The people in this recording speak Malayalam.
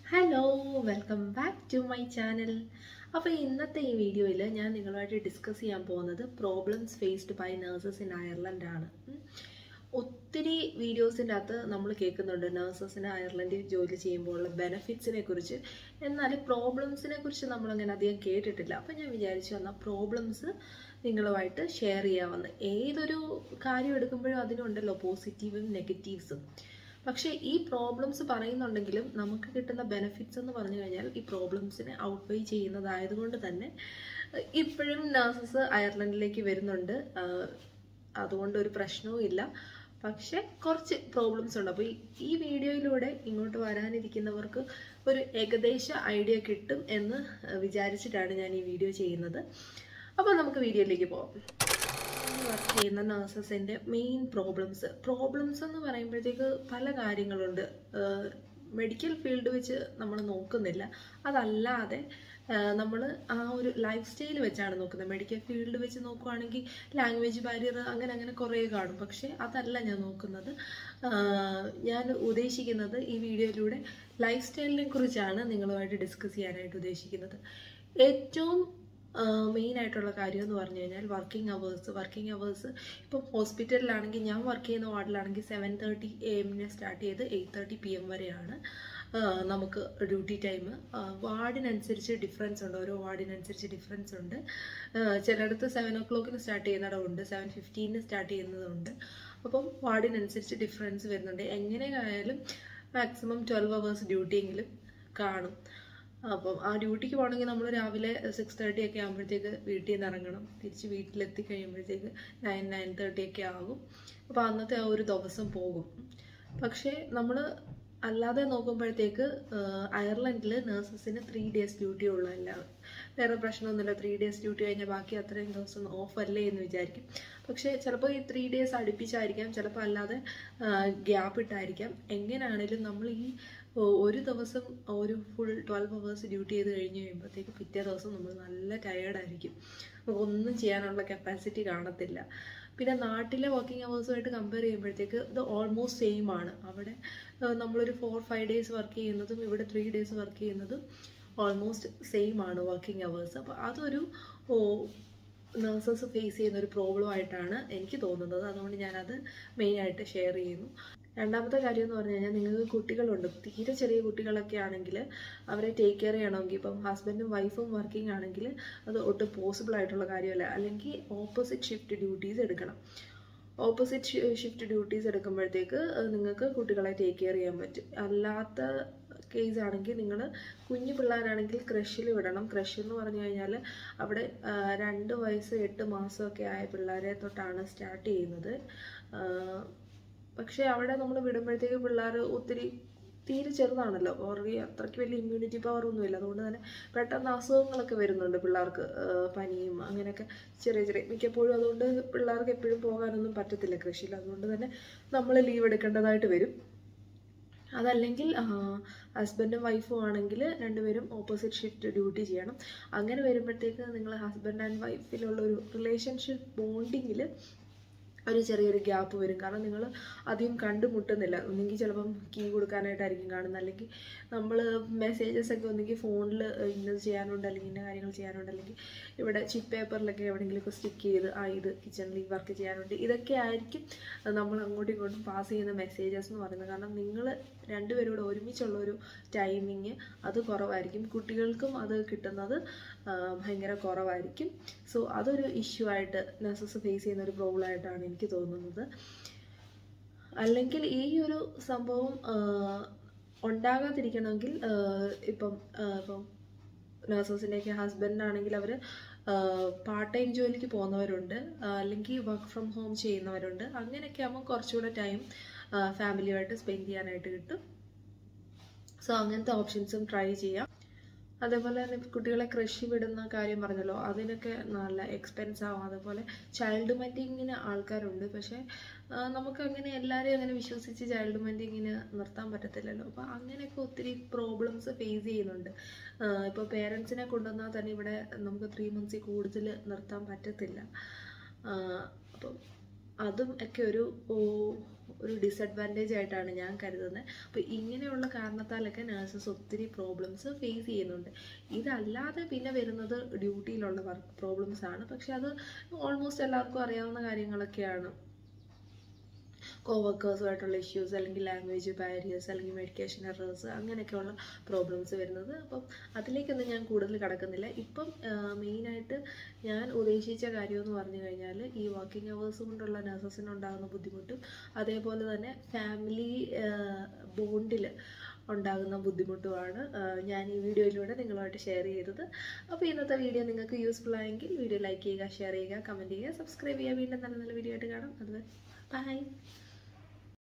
Hello welcome back to my channel അപ്പോൾ ഇന്നത്തെ ഈ വീഡിയോയിൽ ഞാൻ നിങ്ങളുമായിട്ട് ഡിസ്കസ് ചെയ്യാൻ പോകുന്നത് problems faced by nurses in Ireland ആണ് ഉം. ഒത്തിരി വീഡിയോസിൻ്റെ അകത്ത് നമ്മൾ കേൾക്കുന്നുണ്ട് നേഴ്സസിന് അയർലൻഡിൽ ജോലി ചെയ്യുമ്പോഴുള്ള ബെനഫിറ്റ്സിനെ കുറിച്ച് എന്നാൽ പ്രോബ്ലംസിനെ കുറിച്ച് നമ്മളങ്ങനെ അധികം കേട്ടിട്ടില്ല അപ്പം ഞാൻ വിചാരിച്ചു എന്നാൽ പ്രോബ്ലംസ് നിങ്ങളുമായിട്ട് ഷെയർ ചെയ്യാമെന്ന് ഏതൊരു കാര്യം എടുക്കുമ്പോഴും അതിനുണ്ടല്ലോ പോസിറ്റീവും നെഗറ്റീവ്സും പക്ഷേ ഈ പ്രോബ്ലംസ് പറയുന്നുണ്ടെങ്കിലും നമുക്ക് കിട്ടുന്ന ബെനിഫിറ്റ്സ് എന്ന് പറഞ്ഞു കഴിഞ്ഞാൽ ഈ പ്രോബ്ലംസിനെ ഔട്ട്വേ ചെയ്യുന്നതായതുകൊണ്ട് തന്നെ അഹ് ഇപ്പോഴും നഴ്സസ് അയർലൻഡിലേക്ക് വരുന്നുണ്ട് ആഹ് അതുകൊണ്ട് ഒരു പ്രശ്നവും ഇല്ല പക്ഷെ കുറച്ച് പ്രോബ്ലംസ് ഉണ്ട് അപ്പോൾ ഈ വീഡിയോയിലൂടെ ഇങ്ങോട്ട് വരാനിരിക്കുന്നവർക്ക് ഒരു ഏകദേശ ഐഡിയ കിട്ടും എന്ന് വിചാരിച്ചിട്ടാണ് ഞാൻ ഈ വീഡിയോ ചെയ്യുന്നത് അപ്പോൾ നമുക്ക് വീഡിയോയിലേക്ക് പോകാം വർക്ക് ചെയ്യുന്ന നഴ്സസിൻ്റെ മെയിൻ പ്രോബ്ലംസ് പ്രോബ്ലംസ് എന്ന് പറയുമ്പോഴത്തേക്ക് പല കാര്യങ്ങളുണ്ട് മെഡിക്കൽ ഫീൽഡ് വെച്ച് നമ്മൾ നോക്കുന്നില്ല അതല്ലാതെ നമ്മൾ ആ ഒരു ലൈഫ് സ്റ്റൈൽ വെച്ചാണ് നോക്കുന്നത് മെഡിക്കൽ ഫീൽഡ് വെച്ച് നോക്കുവാണെങ്കിൽ ലാംഗ്വേജ് ബാരിയർ അങ്ങനെ അങ്ങനെ കുറേ കാണും പക്ഷേ അതല്ല ഞാൻ നോക്കുന്നത് ആഹ് ഞാൻ ഉദ്ദേശിക്കുന്നത് ഈ വീഡിയോയിലൂടെ ലൈഫ് സ്റ്റൈലിനെ കുറിച്ചാണ് നിങ്ങളുമായിട്ട് ഡിസ്കസ് ചെയ്യാനായിട്ട് ഉദ്ദേശിക്കുന്നത് ഏറ്റവും മെയിൻ ആയിട്ടുള്ള കാര്യം എന്ന് പറഞ്ഞു കഴിഞ്ഞാൽ വർക്കിംഗ് അവേഴ്സ് വർക്കിംഗ് അവേഴ്സ് ഇപ്പം ഹോസ്പിറ്റലിലാണെങ്കിൽ ഞാൻ വർക്ക് ചെയ്യുന്ന വാർഡിലാണെങ്കിൽ സെവൻ തേർട്ടി എ എമ്മിനെ സ്റ്റാർട്ട് ചെയ്ത് എയ്റ്റ് തേർട്ടി പി എം വരെയാണ് ആ, നമുക്ക് ഡ്യൂട്ടി ടൈം വാർഡിനനുസരിച്ച് ഡിഫറൻസ് ഉണ്ട് ഓരോ വാർഡിനനുസരിച്ച് ഡിഫറൻസ് ഉണ്ട് ആ, ചിലയിടത്ത് സെവൻ ഓ ക്ലോക്കിന് സ്റ്റാർട്ട് ചെയ്യുന്നിടമുണ്ട് സെവൻ ഫിഫ്റ്റീനിന് സ്റ്റാർട്ട് ചെയ്യുന്നതുണ്ട് അപ്പം വാർഡിനനുസരിച്ച് ഡിഫറൻസ് വരുന്നുണ്ട് എങ്ങനെയായാലും മാക്സിമം ട്വൽവ് അവേഴ്സ് ഡ്യൂട്ടിയെങ്കിലും കാണും അപ്പം ആ ഡ്യൂട്ടിക്ക് പോകണമെങ്കിൽ നമ്മൾ രാവിലെ സിക്സ് തേർട്ടി ഒക്കെ ആകുമ്പോഴത്തേക്ക് വീട്ടിൽ നിന്ന് ഇറങ്ങണം തിരിച്ച് വീട്ടിലെത്തി കഴിയുമ്പോഴത്തേക്ക് നയൻ നയൻ തേർട്ടി ഒക്കെ ആകും അപ്പോൾ അന്നത്തെ ആ ഒരു ദിവസം പോകും പക്ഷേ നമ്മൾ അല്ലാതെ നോക്കുമ്പോഴത്തേക്ക് അയർലൻഡിൽ നേഴ്സസിന് ത്രീ ഡേയ്സ് ഡ്യൂട്ടി ഉള്ളൂ എല്ലാവരും വേറെ പ്രശ്നമൊന്നുമില്ല ത്രീ ഡേയ്സ് ഡ്യൂട്ടി കഴിഞ്ഞാൽ ബാക്കി അത്രയും ദിവസം ഓഫ് അല്ലേ എന്ന് വിചാരിക്കും പക്ഷേ ചിലപ്പോൾ ഈ ത്രീ ഡേയ്സ് അടുപ്പിച്ചായിരിക്കാം ചിലപ്പോൾ അല്ലാതെ ഗ്യാപ്പ് ഇട്ടായിരിക്കാം എങ്ങനെയാണേലും നമ്മൾ ഈ ഒ- ഒരു ദിവസം ഒരു ഫുൾ ട്വൽവ് അവേഴ്സ് ഡ്യൂട്ടി ചെയ്ത് കഴിഞ്ഞ് കഴിയുമ്പോഴത്തേക്ക് പിറ്റേ ദിവസം നമ്മൾ നല്ല ടയേർഡായിരിക്കും നമുക്ക് ഒന്നും ചെയ്യാനുള്ള കപ്പാസിറ്റി കാണത്തില്ല പിന്നെ നാട്ടിലെ വർക്കിംഗ് അവേഴ്സുമായിട്ട് കമ്പയർ ചെയ്യുമ്പോഴത്തേക്ക് ഇത് ഓൾമോസ്റ്റ് സെയിം ആണ് അവിടെ ഏഹ്, നമ്മളൊരു ഫോർ ഫൈവ് ഡേയ്സ് വർക്ക് ചെയ്യുന്നതും ഇവിടെ ത്രീ ഡേയ്സ് വർക്ക് ചെയ്യുന്നതും ഓൾമോസ്റ്റ് സെയിം ആണ് വർക്കിംഗ് അവേഴ്സ് അപ്പോൾ അതൊരു നേഴ്സസ് ഫേസ് ചെയ്യുന്ന ഒരു പ്രോബ്ലം ആയിട്ടാണ് എനിക്ക് തോന്നുന്നത് അതുകൊണ്ട് ഞാനത് മെയിനായിട്ട് ഷെയർ ചെയ്യുന്നു രണ്ടാമത്തെ കാര്യം എന്ന് പറഞ്ഞു കഴിഞ്ഞാൽ നിങ്ങൾക്ക് കുട്ടികളുണ്ട് തീരെ ചെറിയ കുട്ടികളൊക്കെ ആണെങ്കിൽ അവരെ ടേക്ക് കെയർ ചെയ്യണമെങ്കിൽ ഇപ്പം ഹസ്ബൻഡും വൈഫും വർക്കിംഗ് ആണെങ്കിൽ അത് ഒട്ടും പോസിബിൾ ആയിട്ടുള്ള കാര്യമല്ല അല്ലെങ്കിൽ ഓപ്പോസിറ്റ് ഷിഫ്റ്റ് ഡ്യൂട്ടീസ് എടുക്കണം ഓപ്പോസിറ്റ് ഷിഫ്റ്റ് ഡ്യൂട്ടീസ് എടുക്കുമ്പോഴത്തേക്ക് അഹ് നിങ്ങൾക്ക് കുട്ടികളെ ടേക്ക് കെയർ ചെയ്യാൻ പറ്റും അല്ലാത്ത കേസ് ആണെങ്കിൽ നിങ്ങൾ കുഞ്ഞു പിള്ളേരാണെങ്കിൽ ക്രഷിൽ വിടണം ക്രഷ് എന്ന് പറഞ്ഞു കഴിഞ്ഞാൽ അവിടെ ആ, രണ്ട് വയസ്സ് എട്ട് മാസമൊക്കെ ആയ പിള്ളേരെ തൊട്ടാണ് സ്റ്റാർട്ട് ചെയ്യുന്നത് ആ, പക്ഷേ അവിടെ നമ്മൾ വിടുമ്പോഴത്തേക്ക് പിള്ളേർ ഒത്തിരി തീരെ ചെറുതാണല്ലോ അപ്പോൾ അവർക്ക് അത്രയ്ക്ക് വലിയ ഇമ്മ്യൂണിറ്റി പവർ ഒന്നുമില്ല അതുകൊണ്ട് തന്നെ പെട്ടെന്ന് അസുഖങ്ങളൊക്കെ വരുന്നുണ്ട് പിള്ളേർക്ക് ആ, പനിയും അങ്ങനെയൊക്കെ ചെറിയ ചെറിയ മിക്കപ്പോഴും അതുകൊണ്ട് പിള്ളേർക്ക് എപ്പോഴും പോകാനൊന്നും പറ്റത്തില്ല കൃഷിയിൽ അതുകൊണ്ട് തന്നെ നമ്മൾ ലീവ് എടുക്കേണ്ടതായിട്ട് വരും അതല്ലെങ്കിൽ ഹസ്ബൻഡും വൈഫും ആണെങ്കിൽ രണ്ടുപേരും ഓപ്പോസിറ്റ് ഷിഫ്റ്റ് ഡ്യൂട്ടി ചെയ്യണം അങ്ങനെ വരുമ്പോഴത്തേക്ക് നിങ്ങൾ ഹസ്ബൻഡ് ആൻഡ് വൈഫിലുള്ള ഒരു റിലേഷൻഷിപ്പ് ബോണ്ടിങ്ങിൽ ഒരു ചെറിയൊരു ഗ്യാപ്പ് വരും കാരണം നിങ്ങൾ അധികം കണ്ടുമുട്ടുന്നില്ല ഒന്നെങ്കിൽ ചിലപ്പം കീ കൊടുക്കാനായിട്ടായിരിക്കും കാണുന്നത് അല്ലെങ്കിൽ നമ്മൾ മെസ്സേജസ് ഒക്കെ ഒന്നെങ്കിൽ ഫോണിൽ ഇന്നത് ചെയ്യാനുണ്ട് അല്ലെങ്കിൽ ഇന്ന കാര്യങ്ങൾ ചെയ്യാനുണ്ട് അല്ലെങ്കിൽ ഇവിടെ ചിപ്പ് പേപ്പറിലൊക്കെ എവിടെയെങ്കിലുമൊക്കെ സ്റ്റിക്ക് ചെയ്ത് ആ ഇത് കിച്ചണിൽ ഈ വർക്ക് ചെയ്യാനുണ്ട് ഇതൊക്കെ ആയിരിക്കും നമ്മൾ അങ്ങോട്ടും ഇങ്ങോട്ടും പാസ് ചെയ്യുന്ന മെസ്സേജസ് എന്ന് പറയുന്നത് കാരണം നിങ്ങൾ രണ്ടുപേരും കൂടെ ഒരുമിച്ചുള്ള ഒരു ടൈമിങ് അത് കുറവായിരിക്കും കുട്ടികൾക്കും അത് കിട്ടുന്നത് ആ, ഭയങ്കര കുറവായിരിക്കും സോ അതൊരു ഇഷ്യൂ ആയിട്ട് നഴ്സസ് ഫേസ് ചെയ്യുന്ന ഒരു പ്രോബ്ലം ആയിട്ടാണ് എനിക്ക് തോന്നുന്നത് അല്ലെങ്കിൽ ഈ ഒരു സംഭവം ആ, ഉണ്ടാകാതിരിക്കണമെങ്കിൽ ആ, ഇപ്പം ആ, ഇപ്പം നഴ്സസിൻ്റെയൊക്കെ ഹസ്ബൻഡാണെങ്കിൽ അവർ പാർട്ട് ടൈം ജോലിക്ക് പോകുന്നവരുണ്ട് ആ, അല്ലെങ്കിൽ വർക്ക് ഫ്രം ഹോം ചെയ്യുന്നവരുണ്ട് അങ്ങനെയൊക്കെ ആകുമ്പോൾ കുറച്ചുകൂടെ ടൈം ഫാമിലിയുമായിട്ട് സ്പെൻഡ് ചെയ്യാനായിട്ട് കിട്ടും സോ അങ്ങനത്തെ ഓപ്ഷൻസും ട്രൈ ചെയ്യാം അതേപോലെ തന്നെ കുട്ടികളെ കൃഷി വിടുന്ന കാര്യം പറഞ്ഞല്ലോ അതിനൊക്കെ നല്ല എക്സ്പെൻസ് ആവും അതേപോലെ ചൈൽഡ് മെൻറ്റിങ്ങിന് ആൾക്കാരുണ്ട് പക്ഷേ ആ, നമുക്ക് അങ്ങനെ എല്ലാവരെയും അങ്ങനെ വിശ്വസിച്ച് ചൈൽഡ് മെൻറ്റിങ്ങിന് നിർത്താൻ പറ്റത്തില്ലല്ലോ അപ്പോൾ അങ്ങനെയൊക്കെ ഒത്തിരി പ്രോബ്ലംസ് ഫേസ് ചെയ്യുന്നുണ്ട് ഇപ്പോൾ പേരൻസിനെ കൊണ്ടുവന്നാൽ തന്നെ ഇവിടെ നമുക്ക് ത്രീ മന്ത്സിൽ കൂടുതൽ നിർത്താൻ പറ്റത്തില്ല ആ, അപ്പം അതും ഒക്കെ ഒരു ഓ, ഒരു ഡിസഡ്വാൻറ്റേജ് ആയിട്ടാണ് ഞാൻ കരുതുന്നത് അപ്പോൾ ഇങ്ങനെയുള്ള കാരണത്താലൊക്കെ നഴ്സസ് ഒത്തിരി പ്രോബ്ലംസ് ഫേസ് ചെയ്യുന്നുണ്ട് ഇതല്ലാതെ പിന്നെ വരുന്നത് ഡ്യൂട്ടിയിലുള്ള വർക്ക് പ്രോബ്ലംസ് ആണ് പക്ഷെ അത് ഓൾമോസ്റ്റ് എല്ലാവർക്കും അറിയാവുന്ന കാര്യങ്ങളൊക്കെയാണ് കോവർക്കേഴ്സുമായിട്ടുള്ള ഇഷ്യൂസ് അല്ലെങ്കിൽ ലാംഗ്വേജ് ബാരിയേഴ്സ് അല്ലെങ്കിൽ മെഡിക്കേഷൻ എറേഴ്സ് അങ്ങനെയൊക്കെയുള്ള പ്രോബ്ലംസ് വരുന്നത് അപ്പം അതിലേക്കൊന്നും ഞാൻ കൂടുതൽ കടക്കുന്നില്ല ഇപ്പം മെയിനായിട്ട് ഞാൻ ഉദ്ദേശിച്ച കാര്യം എന്ന് പറഞ്ഞു കഴിഞ്ഞാൽ ഈ വർക്കിംഗ് അവേഴ്സ് കൊണ്ടുള്ള നഴ്സസിന് ഉണ്ടാകുന്ന ബുദ്ധിമുട്ടും അതേപോലെ തന്നെ ഫാമിലി ബോണ്ടിൽ ഉണ്ടാകുന്ന ബുദ്ധിമുട്ടുമാണ് ഞാൻ ഈ വീഡിയോയിലൂടെ നിങ്ങളുമായിട്ട് ഷെയർ ചെയ്തത് അപ്പോൾ ഇന്നത്തെ വീഡിയോ നിങ്ങൾക്ക് യൂസ്ഫുൾ ആയെങ്കിൽ വീഡിയോ ലൈക്ക് ചെയ്യുക ഷെയർ ചെയ്യുക കമൻറ്റ് ചെയ്യുക സബ്സ്ക്രൈബ് ചെയ്യുക വീണ്ടും നല്ല നല്ല വീഡിയോ ആയിട്ട് കാണാം അതുവരെ ബൈ